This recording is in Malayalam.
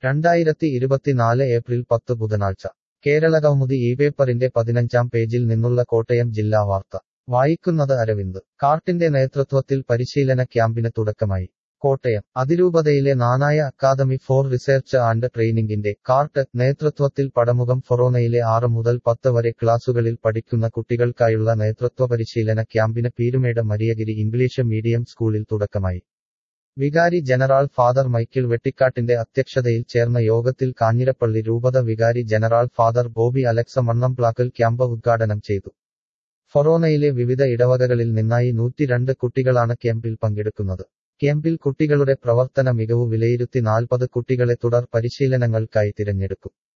രണ്ടായിരത്തി ഇരുപത്തിനാല് ഏപ്രിൽ പത്ത് ബുധനാഴ്ച കേരളകൗമുദി ഈ പേപ്പറിന്റെ പതിനഞ്ചാം പേജിൽ നിന്നുള്ള കോട്ടയം ജില്ലാ വാർത്ത വായിക്കുന്നത് അരവിന്ദ് കാർട്ടിന്റെ നേതൃത്വത്തിൽ പരിശീലന ക്യാമ്പിന് തുടക്കമായി കോട്ടയം അതിരൂപതയിലെ Knanaya academy for research and ട്രെയിനിംഗിന്റെ കാർട്ട് നേതൃത്വത്തിൽ പടമുഖം ഫൊറോനയിലെ ആറ് മുതൽ പത്ത് വരെ ക്ലാസുകളിൽ പഠിക്കുന്ന കുട്ടികൾക്കായുള്ള നേതൃത്വ പരിശീലന ക്യാമ്പിന് പീരുമേട് മരിയഗിരി ഇംഗ്ലീഷ് മീഡിയം സ്കൂളിൽ തുടക്കമായി വികാരി ജനറാൾ ഫാദർ മൈക്കിൾ വെട്ടിക്കാട്ടിന്റെ അധ്യക്ഷതയിൽ ചേർന്ന യോഗത്തിൽ കാഞ്ഞിരപ്പള്ളി രൂപത വികാരി general father Bobby Alex Mannamplackal camp ഉദ്ഘാടനം ചെയ്തു ഫൊറോനയിലെ വിവിധ ഇടവകകളിൽ നിന്നായി നൂറ്റിരണ്ട് കുട്ടികളാണ് ക്യാമ്പിൽ പങ്കെടുക്കുന്നത് ക്യാമ്പിൽ കുട്ടികളുടെ പ്രവർത്തന മികവ് വിലയിരുത്തി നാൽപ്പത് കുട്ടികളെ തുടർ പരിശീലനങ്ങൾക്കായി തിരഞ്ഞെടുക്കും